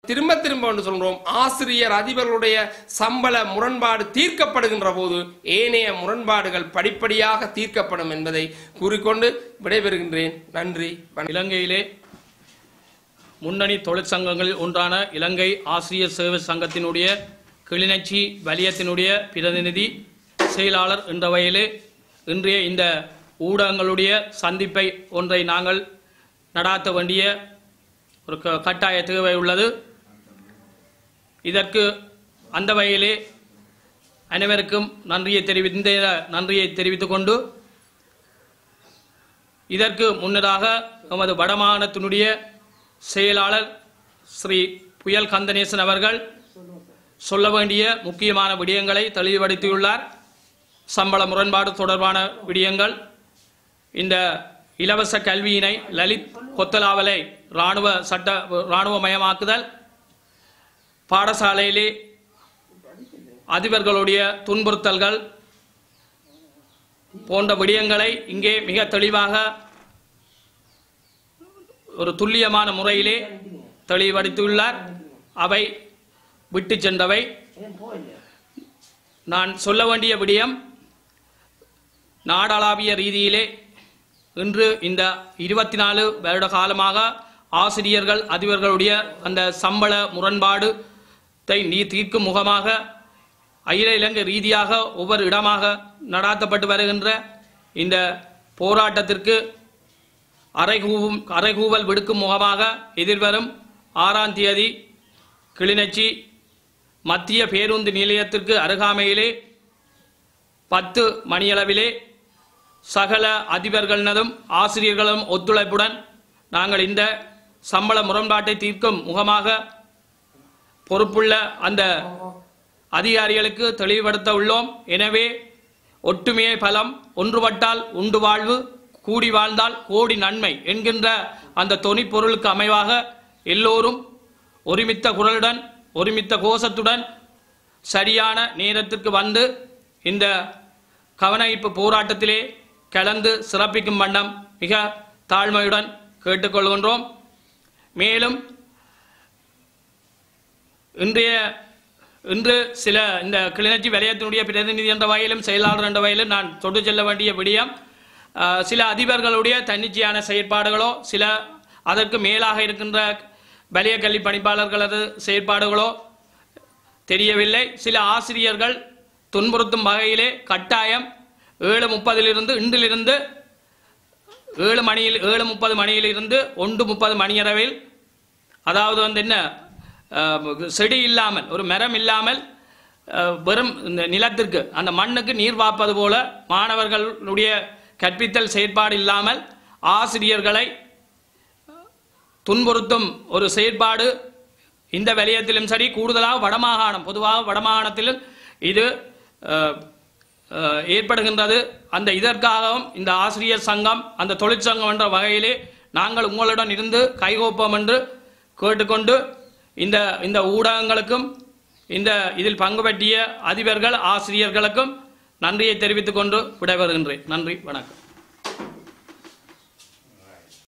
திரும்ப திரும்ப ஒன்று சொல்றோம் ஆசிரியர் அதிபர்களுடைய சம்பள முரண்பாடு தீர்க்கப்படுகின்ற போது ஏனைய முரண்பாடுகள் படிப்படியாக தீர்க்கப்படும் என்பதை கூறிக்கொண்டு விடைபெறுகின்றேன் நன்றி வணக்கம். இலங்கையிலே முன்னணி தொழிற்சங்கங்களில் ஒன்றான இலங்கை ஆசிரியர் சேவை சங்கத்தினுடைய கிளிநொச்சி வலியத்தினுடைய பிரதிநிதி செயலாளர் என்ற வகையிலே இன்றைய இந்த ஊடகங்களுடைய சந்திப்பை ஒன்றை நாங்கள் நடாத்த வேண்டிய ஒரு க- கட்டாய தேவை உள்ளது இதற்கு அந்த வகையிலே அனைவருக்கும் நன்றியை தெரிவி இந்த நன்றியை தெரிவித்துக் கொண்டு இதற்கு முன்னதாக நமது வடமாகாணத்தினுடைய செயலாளர் ஸ்ரீ புயல் கந்தநேசன் அவர்கள் சொல்ல வேண்டிய முக்கியமான விடயங்களை தெளிவுபடுத்தியுள்ளார் சம்பள முரண்பாடு தொடர்பான விடயங்கள் இந்த இலவச கல்வியினை லலித் கொத்தலாவலை இராணுவ சட்ட இராணுவமயமாக்குதல் பாடசாலையிலே அதிபர்களுடைய துன்புறுத்தல்கள் போன்ற விடயங்களை இங்கே மிக தெளிவாக ஒரு துல்லியமான முறையிலே தெளிவடித்துள்ளார் அவை விட்டு சென்றவை நான் சொல்ல வேண்டிய விடயம் நாடளாவிய ரீதியிலே இன்று இந்த இருபத்தி நாலு வருட காலமாக ஆசிரியர்கள் அதிபர்களுடைய அந்த சம்பள முரண்பாடு நீ தீர்க்கும் முகமாக அகில இலங்கை ரீதியாக ஒவ்வொரு இடமாக நடாத்தப்பட்டு வருகின்ற இந்த போராட்டத்திற்கு அறைகூவும் அறைகூவல் விடுக்கும் முகமாக எதிர்வரும் ஆறாம் தேதி கிளிநொச்சி மத்திய பேருந்து நிலையத்திற்கு அருகாமையிலே பத்து மணியளவிலே சகல அதிபர்களினதும் ஆசிரியர்களும் ஒத்துழைப்புடன் நாங்கள் இந்த சம்பள முரண்பாட்டை தீர்க்கும் முகமாக பொறுப்புள்ள அந்த அதிகாரிகளுக்கு தெளிவுபடுத்த உள்ளோம் எனவே ஒற்றுமையே பலம் ஒன்றுபட்டால் உண்டு வாழ்வு கூடி வாழ்ந்தால் கோடி நன்மை என்கின்ற அந்த தொனிப்பொருளுக்கு அமைவாக எல்லோரும் ஒருமித்த குரலுடன் ஒருமித்த கோஷத்துடன் சரியான நேரத்திற்கு வந்து இந்த கவனஈர்ப்பு போராட்டத்திலே கலந்து சிறப்பிக்கும் வண்ணம் மிக தாழ்மையுடன் கேட்டுக்கொள்கின்றோம் மேலும் இன்றைய இன்று சில இந்த கிளிநொச்சி வலயத்தினுடைய பிரதிநிதி என்ற வகையிலும் செயலாளர் என்ற வகையிலும் நான் தொட்டு செல்ல வேண்டிய விடயம் அஹ், சில அதிபர்களுடைய தன்னிச்சையான செயற்பாடுகளோ சில அதற்கு மேலாக இருக்கின்ற வலய கல்வி பணிப்பாளர்களது செயற்பாடுகளோ தெரியவில்லை சில ஆசிரியர்கள் துன்புறுத்தும் வகையிலே கட்டாயம் ஏழு முப்பதிலிருந்து இன்றிலிருந்து ஏழு மணியில் ஏழு முப்பது மணியிலிருந்து ஒன்று முப்பது மணியளவில் அதாவது வந்து என்ன அஹ், செடி இல்லாமல் ஒரு மரம் இல்லாமல் அஹ், வெறும் இந்த நிலத்திற்கு அந்த மண்ணுக்கு நீர் வாப்பது போல மாணவர்களுடைய கற்பித்தல் செயற்பாடு இல்லாமல் ஆசிரியர்களை துன்புறுத்தும் ஒரு செயற்பாடு இந்த வலயத்திலும் சரி கூடுதலாக வடமாகாணம் பொதுவாக வடமாகாணத்திலும் இது அஹ், அஹ், ஏற்படுகின்றது அந்த இதற்காகவும் இந்த ஆசிரியர் சங்கம் அந்த தொழிற்சங்கம் என்ற வகையிலே நாங்கள் உங்களுடன் இருந்து கைகோப்போம் என்று கேட்டுக்கொண்டு இந்த இந்த ஊடகங்களுக்கும் இந்த இதில் பங்கு பற்றிய அதிபர்கள் ஆசிரியர்களுக்கும் நன்றியை தெரிவித்துக் கொண்டு விடைபெறுகின்றேன் நன்றி வணக்கம்